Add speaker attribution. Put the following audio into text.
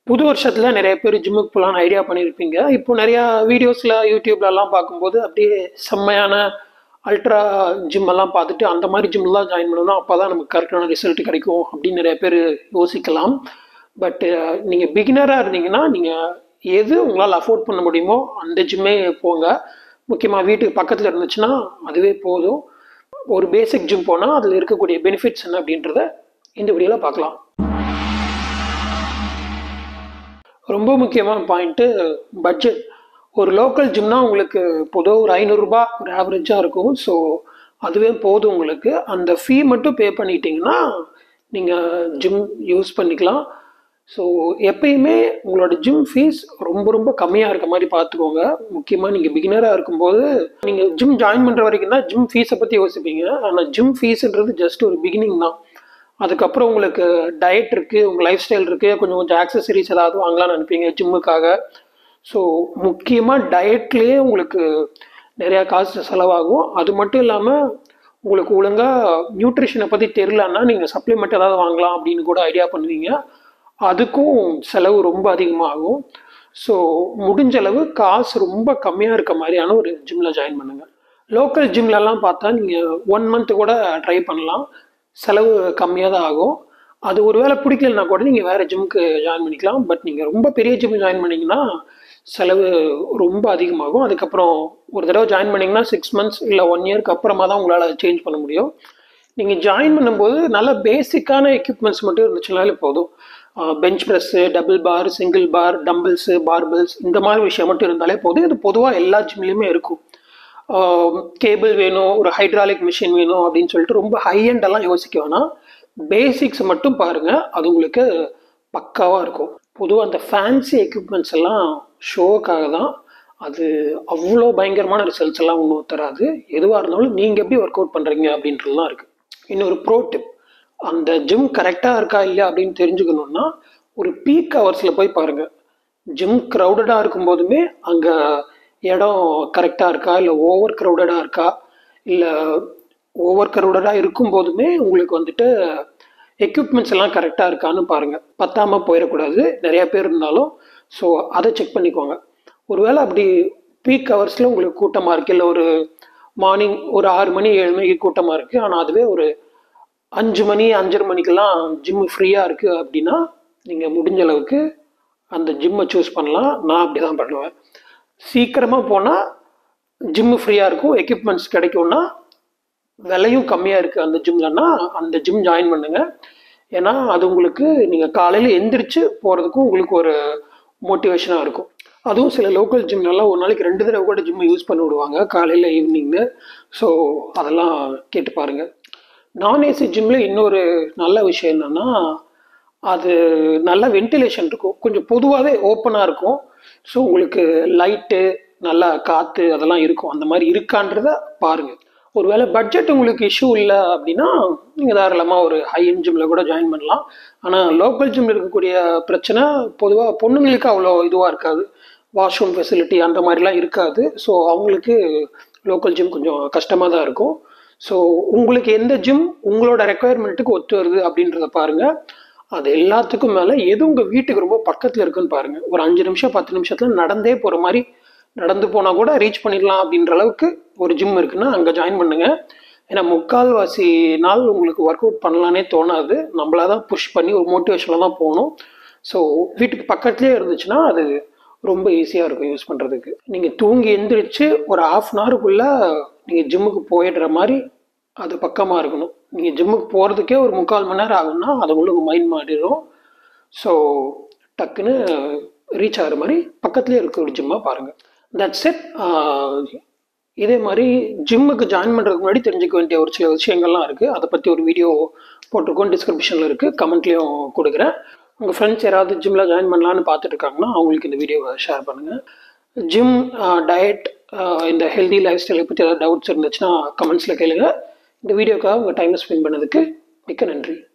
Speaker 1: புது வருஷத்தில் நிறைய பேர் ஜிம்முக்கு போகலான்னு ஐடியா பண்ணியிருப்பீங்க இப்போ நிறையா வீடியோஸில் யூடியூப்லலாம் பார்க்கும்போது அப்படியே செம்மையான அல்ட்ரா ஜிம் எல்லாம் பார்த்துட்டு அந்த மாதிரி ஜிம்லாம் ஜாயின் பண்ணணும் அப்போ தான் நமக்கு கரெக்டான ரிசல்ட் கிடைக்கும் அப்படின்னு நிறைய பேர் யோசிக்கலாம் பட் நீங்கள் பிகினராக இருந்தீங்கன்னா நீங்கள் எது உங்களால் அஃபோர்ட் பண்ண முடியுமோ அந்த ஜிம்மே போங்க முக்கியமாக வீட்டுக்கு பக்கத்தில் இருந்துச்சுன்னா அதுவே போதும் ஒரு பேசிக் ஜிம் போனால் அதில் இருக்கக்கூடிய பெனிஃபிட்ஸ் என்ன அப்படின்றத இந்த வீடியோவில் பார்க்கலாம் ரொம்ப முக்கியமான பாயிண்ட்டு பட்ஜெட் ஒரு லோக்கல் ஜிம்னா உங்களுக்கு பொதுவாக ஒரு ஐநூறுரூபா ஒரு ஆவரேஜாக இருக்கும் ஸோ அதுவே போதும் உங்களுக்கு அந்த ஃபீ மட்டும் பே பண்ணிட்டீங்கன்னா நீங்கள் ஜிம் யூஸ் பண்ணிக்கலாம் ஸோ எப்பயுமே உங்களோட ஜிம் ஃபீஸ் ரொம்ப ரொம்ப கம்மியாக இருக்க மாதிரி பார்த்துக்கோங்க முக்கியமாக நீங்கள் பிகினராக இருக்கும்போது நீங்கள் ஜிம் ஜாயின் பண்ணுற வரைக்கும் தான் ஜிம் ஃபீஸை பற்றி யோசிப்பீங்க ஆனால் ஜிம் ஃபீஸுன்றது ஜஸ்ட் ஒரு பிகினிங் தான் அதுக்கப்புறம் உங்களுக்கு டயட் இருக்குது உங்கள் லைஃப் ஸ்டைல் இருக்குது கொஞ்சம் கொஞ்சம் ஆக்சசரிஸ் ஏதாவது வாங்கலாம்னு நினைப்பீங்க ஜிம்முக்காக ஸோ முக்கியமாக டயட்லேயே உங்களுக்கு நிறையா காசு செலவாகும் அது மட்டும் இல்லாமல் உங்களுக்கு ஒழுங்காக நியூட்ரிஷனை பற்றி தெரிலன்னா நீங்கள் சப்ளிமெண்ட் ஏதாவது வாங்கலாம் அப்படின்னு கூட ஐடியா பண்ணுவீங்க அதுக்கும் செலவு ரொம்ப அதிகமாகும் ஸோ முடிஞ்ச அளவு காசு ரொம்ப கம்மியாக இருக்க மாதிரியான ஒரு ஜிம்மில் ஜாயின் பண்ணுங்கள் லோக்கல் ஜிம்லலாம் பார்த்தா நீங்கள் ஒன் மந்த்து கூட ட்ரை பண்ணலாம் செலவு கம்மியாக தான் ஆகும் அது ஒரு வேளை பிடிக்கலனா கூட நீங்கள் வேறு ஜிம்முக்கு ஜாயின் பண்ணிக்கலாம் பட் நீங்கள் ரொம்ப பெரிய ஜிம் ஜாயின் பண்ணிங்கன்னா செலவு ரொம்ப அதிகமாகும் அதுக்கப்புறம் ஒரு தடவை ஜாயின் பண்ணிங்கன்னா சிக்ஸ் மந்த்ஸ் இல்லை ஒன் இயர்க்கு அப்புறமா தான் உங்களால் சேஞ்ச் பண்ண முடியும் நீங்கள் ஜாயின் பண்ணும்போது நல்ல பேசிக்கான எக்யூப்மெண்ட்ஸ் மட்டும் இருந்துச்சுனாலே போதும் bench press double bar single bar dumbbells barbells இந்த மாதிரி விஷயம் மட்டும் இருந்தாலே போதும் இது பொதுவாக எல்லா ஜிம்லேயுமே இருக்கும் கேபிள் வேணும் ஒரு ஹைட்ராலிக் மிஷின் வேணும் அப்படின்னு சொல்லிட்டு ரொம்ப ஹை எல்லாம் யோசிக்க வேணாம் பேசிக்ஸ் மட்டும் பாருங்கள் அது உங்களுக்கு பக்காவாக இருக்கும் பொதுவாக அந்த ஃபேன்சி எக்யூப்மெண்ட்ஸ் எல்லாம் ஷோக்காக தான் அது அவ்வளோ பயங்கரமான ரிசல்ட்ஸ் எல்லாம் ஒன்றும் தராது எதுவாக இருந்தாலும் நீங்கள் எப்படி ஒர்க் அவுட் பண்ணுறீங்க அப்படின்றதுலாம் இருக்குது இன்னொரு ப்ரோ டிப் அந்த ஜிம் கரெக்டாக இருக்கா இல்லையா அப்படின்னு தெரிஞ்சுக்கணுன்னா ஒரு பீக் ஹவர்ஸில் போய் பாருங்கள் ஜிம் க்ரௌடடாக இருக்கும்போதுமே அங்கே இடம் கரெக்டாக இருக்கா இல்லை ஓவர் க்ரௌடடாக இருக்கா இல்லை ஓவர் க்ரௌடடாக இருக்கும்போதுமே உங்களுக்கு வந்துட்டு எக்யூப்மெண்ட்ஸ் எல்லாம் கரெக்டாக இருக்கான்னு பாருங்கள் பத்தாமல் போயிடக்கூடாது நிறையா பேர் இருந்தாலும் ஸோ அதை செக் பண்ணிக்கோங்க ஒருவேளை அப்படி பீக் ஹவர்ஸில் உங்களுக்கு கூட்டமாக இருக்குது இல்லை ஒரு மார்னிங் ஒரு ஆறு மணி ஏழு மணிக்கு கூட்டமாக இருக்குது ஆனால் அதுவே ஒரு அஞ்சு மணி அஞ்சரை மணிக்கெல்லாம் ஜிம்மு ஃப்ரீயாக இருக்குது அப்படின்னா நீங்கள் முடிஞ்ச அளவுக்கு அந்த ஜிம்மை சூஸ் பண்ணலாம் நான் அப்படி தான் பண்ணுவேன் சீக்கிரமாக போனால் ஜிம்மு ஃப்ரீயாக இருக்கும் எக்யூப்மெண்ட்ஸ் கிடைக்கும்னா விலையும் கம்மியாக இருக்குது அந்த ஜிம்லன்னா அந்த ஜிம் ஜாயின் பண்ணுங்கள் ஏன்னா அது உங்களுக்கு நீங்கள் காலையில் எந்திரிச்சு போகிறதுக்கும் உங்களுக்கு ஒரு மோட்டிவேஷனாக இருக்கும் அதுவும் சில லோக்கல் ஜிம்லலாம் ஒரு நாளைக்கு ரெண்டு தடவை கூட ஜிம்மை யூஸ் பண்ணி விடுவாங்க காலையில் ஈவினிங்கு ஸோ அதெல்லாம் கேட்டு பாருங்கள் நான் ஏசி ஜிம்மில் இன்னொரு நல்ல விஷயம் என்னென்னா அது நல்ல வென்டிலேஷன் இருக்கும் கொஞ்சம் பொதுவாகவே ஓப்பனாக இருக்கும் ஸோ உங்களுக்கு லைட்டு நல்லா காற்று அதெல்லாம் இருக்கும் அந்த மாதிரி இருக்கான்றத பாருங்கள் ஒருவேளை பட்ஜெட் உங்களுக்கு இஷ்யூ இல்லை அப்படின்னா நீங்கள் தாராளமாக ஒரு ஹை எண்ட் ஜிம்மில் கூட ஜாயின் பண்ணலாம் ஆனால் லோக்கல் ஜிம்மில் இருக்கக்கூடிய பிரச்சனை பொதுவாக பொண்ணுங்களுக்கு அவ்வளோ இதுவாக இருக்காது வாஷ்ரூம் ஃபெசிலிட்டி அந்த மாதிரிலாம் இருக்காது ஸோ அவங்களுக்கு லோக்கல் ஜிம் கொஞ்சம் கஷ்டமாக தான் இருக்கும் ஸோ உங்களுக்கு எந்த ஜிம் உங்களோட ரெக்குயர்மெண்ட்டுக்கு ஒத்து வருது அப்படின்றத பாருங்கள் அது எல்லாத்துக்கும் மேலே எது உங்கள் வீட்டுக்கு ரொம்ப பக்கத்தில் இருக்குன்னு பாருங்கள் ஒரு அஞ்சு நிமிஷம் பத்து நிமிஷத்தில் நடந்தே போகிற மாதிரி நடந்து போனால் கூட ரீச் பண்ணிடலாம் அப்படின்ற அளவுக்கு ஒரு ஜிம் இருக்குன்னா அங்கே ஜாயின் பண்ணுங்கள் ஏன்னா முக்கால்வாசி நாள் உங்களுக்கு ஒர்க் அவுட் பண்ணலானே தோணாது நம்மளா தான் புஷ் பண்ணி ஒரு மோட்டிவேஷனில் தான் போகணும் ஸோ வீட்டுக்கு பக்கத்துலேயே இருந்துச்சுன்னா அது ரொம்ப ஈஸியாக இருக்கும் யூஸ் பண்ணுறதுக்கு நீங்கள் தூங்கி எந்திரிச்சு ஒரு ஆஃப் அன் ஹவருக்குள்ளே நீங்கள் ஜிம்முக்கு போயிடுற மாதிரி அது பக்கமாக இருக்கணும் நீங்கள் ஜிம்முக்கு போகிறதுக்கே ஒரு முக்கால் மணி நேரம் ஆகும்னா அது உங்களுக்கு மைண்ட் மாறிடும் ஸோ டக்குன்னு ரீச் ஆகிற மாதிரி பக்கத்துலேயே இருக்க ஒரு ஜிம்மாக பாருங்கள் தட்ஸ் இட் இதே மாதிரி ஜிம்முக்கு ஜாயின் பண்ணுறதுக்கு முன்னாடி தெரிஞ்சுக்க வேண்டிய ஒரு சில விஷயங்கள்லாம் இருக்குது அதை பற்றி ஒரு வீடியோ போட்டிருக்கோம் டிஸ்கிரிப்ஷனில் இருக்குது கமெண்ட்லேயும் கொடுக்குறேன் உங்கள் ஃப்ரெண்ட்ஸ் யாராவது ஜிம்மில் ஜாயின் பண்ணலான்னு பார்த்துட்டு இருக்காங்கன்னா அவங்களுக்கு இந்த வீடியோவை ஷேர் பண்ணுங்கள் ஜிம் டயட் இந்த ஹெல்தி லைஃப் ஸ்டைலை பற்றி ஏதாவது டவுட்ஸ் இருந்துச்சுன்னா கமெண்ட்ஸில் கேளுங்க இந்த வீடியோக்காக உங்கள் டைமை ஸ்பெண்ட் பண்ணதுக்கு மிக்க நன்றி